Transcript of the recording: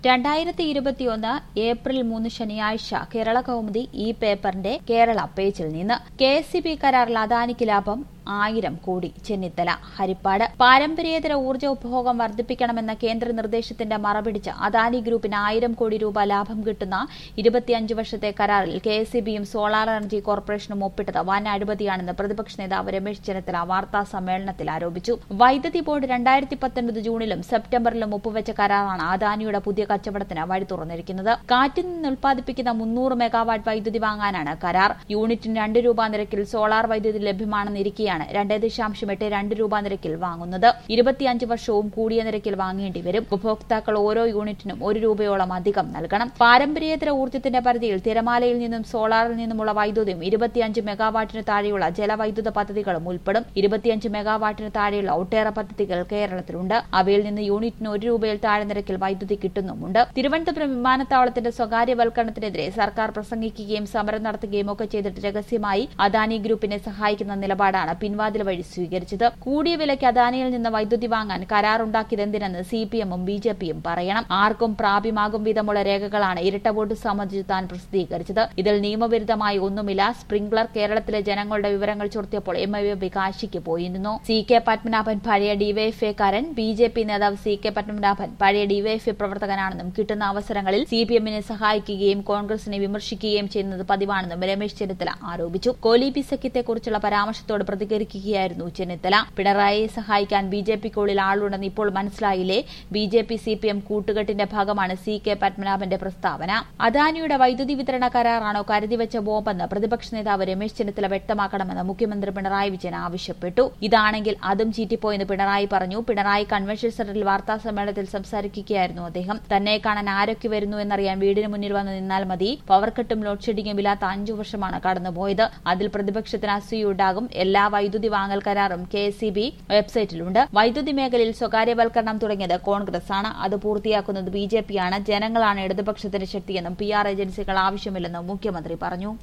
രണ്ടായിരത്തി ഇരുപത്തിയൊന്ന് ഏപ്രിൽ മൂന്ന് ശനിയാഴ്ച കേരള കൗമുദി ഈ പേപ്പറിന്റെ കേരള പേജിൽ നിന്ന് കെ എസ് സി ബി കരാറിൽ അദാനിക്ക് ലാഭം ആയിരം കോടി ചെന്നിത്തല ഹരിപ്പാട് പാരമ്പര്യേതര ഊർജ്ജ ഉപഭോഗം വർദ്ധിപ്പിക്കണമെന്ന കേന്ദ്ര നിർദ്ദേശത്തിന്റെ മറപിടിച്ച് അദാനി ഗ്രൂപ്പിന് ആയിരം കോടി രൂപ ലാഭം കിട്ടുന്ന ഇരുപത്തിയഞ്ച് വർഷത്തെ കരാറിൽ കെ എസ് സി ബിയും സോളാർ എനർജി കോർപ്പറേഷനും ഒപ്പിട്ടത് വൻ അഴിമതിയാണെന്ന് പ്രതിപക്ഷ നേതാവ് രമേശ് ചെന്നിത്തല വാർത്താ സമ്മേളനത്തിൽ ആരോപിച്ചു വൈദ്യുതി ബോർഡ് രണ്ടായിരത്തി പത്തൊൻപത് ജൂണിലും സെപ്റ്റംബറിലും ഒപ്പുവെച്ച കരാറാണ് അദാനിയുടെ പുതിയ കച്ചവടത്തിന് വഴി തുറന്നിരിക്കുന്നത് കാറ്റിൽ നിന്ന് ഉൽപ്പാദിപ്പിക്കുന്ന മുന്നൂറ് മെഗാവാട്ട് വൈദ്യുതി വാങ്ങാനാണ് കരാർ യൂണിറ്റിന് രണ്ട് രൂപ നിരക്കിൽ സോളാർ വൈദ്യുതി ലഭ്യമാണെന്നിരിക്കെയാണ് രണ്ടേ ദശാംശം എട്ട് രണ്ട് രൂപ നിരക്കിൽ വാങ്ങുന്നത് ഇരുപത്തിയഞ്ച് വർഷവും കൂടിയ നിരക്കിൽ വാങ്ങേണ്ടി വരും ഉപഭോക്താക്കൾ ഓരോ യൂണിറ്റിനും ഒരു രൂപയോളം അധികം നൽകണം പാരമ്പര്യേതര ഊർജ്ജത്തിന്റെ പരിധിയിൽ തിരമാലയിൽ നിന്നും സോളാറിൽ നിന്നുമുള്ള വൈദ്യുതിയും ഇരുപത്തിയഞ്ച് മെഗാവാട്ടിന് താഴെയുള്ള ജലവൈദ്യുത പദ്ധതികളും ഉൾപ്പെടും ഇരുപത്തിയഞ്ച് മെഗാവാട്ടിന് താഴെയുള്ള ഒട്ടേറെ പദ്ധതികൾ കേരളത്തിലുണ്ട് അവയിൽ നിന്ന് യൂണിറ്റിന് ഒരു രൂപയിൽ താഴെ നിരക്കിൽ വൈദ്യുതി കിട്ടുന്നുമുണ്ട് തിരുവനന്തപുരം വിമാനത്താവളത്തിന്റെ സ്വകാര്യവൽക്കരണത്തിനെതിരെ സർക്കാർ പ്രസംഗിക്കുകയും സമരം നടത്തുകയും ഒക്കെ ചെയ്തിട്ട് രഹസ്യമായി അദാനി ഗ്രൂപ്പിനെ സഹായിക്കുന്ന നിലപാടാണ് പിൻവാതിൽ വഴി സ്വീകരിച്ചത് കൂടിയ വിലയ്ക്ക് അദാനിയിൽ നിന്ന് വൈദ്യുതി വാങ്ങാൻ കരാറുണ്ടാക്കിയതെന്തിനെന്ന് സി പി എമ്മും ബി ജെ പിയും പറയണം ആർക്കും പ്രാപ്യമാകും വിധമുള്ള രേഖകളാണ് ഇരട്ട വോട്ട് സംബന്ധിച്ച് താൻ പ്രസിദ്ധീകരിച്ചത് ഇതിൽ നിയമവിരുദ്ധമായി ഒന്നുമില്ല സ്പ്രിംഗ്ലർ കേരളത്തിലെ ജനങ്ങളുടെ വിവരങ്ങൾ ചോർത്തിയപ്പോൾ എം ഐ വികാശിക്ക് പോയിരുന്നു സി കെ പത്മനാഭൻ പഴയ ഡിവൈഎഫ്ഐക്കാരൻ ബി ജെ പി നേതാവ് സി കെ പത്മനാഭൻ പഴയ ഡിവൈഎഫ്ഐ പ്രവർത്തകനാണെന്നും കിട്ടുന്ന അവസരങ്ങളിൽ സി പി എമ്മിനെ സഹായിക്കുകയും കോൺഗ്രസിനെ വിമർശിക്കുകയും ചെയ്യുന്നത് പതിവാണെന്നും രമേശ് ചെന്നിത്തല ആരോപിച്ചു കോലീപി സഖ്യത്തെക്കുറിച്ചുള്ള പരാമർശത്തോട് പ്രതികരിക്കുകയായിരുന്നു ചെന്നിത്തല പിണറായിയെ സഹായിക്കാൻ ബി ജെ പിക്കുള്ളിൽ ആളുണ്ടെന്ന് ഇപ്പോൾ മനസ്സിലായില്ലേ B J P C P M കൂട്ടുകെട്ടിന്റെ ഭാഗമാണ് സി കെ പത്മനാഭന്റെ പ്രസ്താവന അദാനിയുടെ വൈദ്യുതി വിതരണ കരാറാണോ കരുതിവെച്ച ബോംബെന്ന് പ്രതിപക്ഷ നേതാവ് രമേശ് ചെന്നിത്തല വ്യക്തമാക്കണമെന്ന് മുഖ്യമന്ത്രി പിണറായി വിജയൻ ആവശ്യപ്പെട്ടു ഇതാണെങ്കിൽ അതും ചീറ്റിപ്പോയെന്ന് പിണറായി പറഞ്ഞു പിണറായി കൺവെൻഷൻ സെന്ററിൽ വാർത്താ സമ്മേളനത്തിൽ സംസാരിക്കുകയായിരുന്നു അദ്ദേഹം തന്നെ കാണാൻ ആരൊക്കെ വരുന്നു എന്നറിയാൻ വീടിന് മുന്നിൽ വന്ന് നിന്നാൽ മതി പവർ കട്ടും ലോഡ് ഷെഡിങ്ങും ഇല്ലാത്ത അഞ്ചു വർഷമാണ് കടന്നുപോയത് അതിൽ പ്രതിപക്ഷത്തിന് അസൂയുണ്ടാകും എല്ലാ വൈദ്യുതി വാങ്ങൽ കരാറും കെ എസ് സി ബി വെബ്സൈറ്റിലുണ്ട് വൈദ്യുതി മേഖലയിൽ സ്വകാര്യവൽക്കരണം തുടങ്ങിയത് കോൺഗ്രസ് ആണ് അത് പൂർത്തിയാക്കുന്നത് ബി ജെ പിയാണ് ജനങ്ങളാണ് ഇടതുപക്ഷത്തിന്റെ ശക്തിയെന്നും പി ആർ ഏജൻസികൾ ആവശ്യമില്ലെന്നും മുഖ്യമന്ത്രി പറഞ്ഞു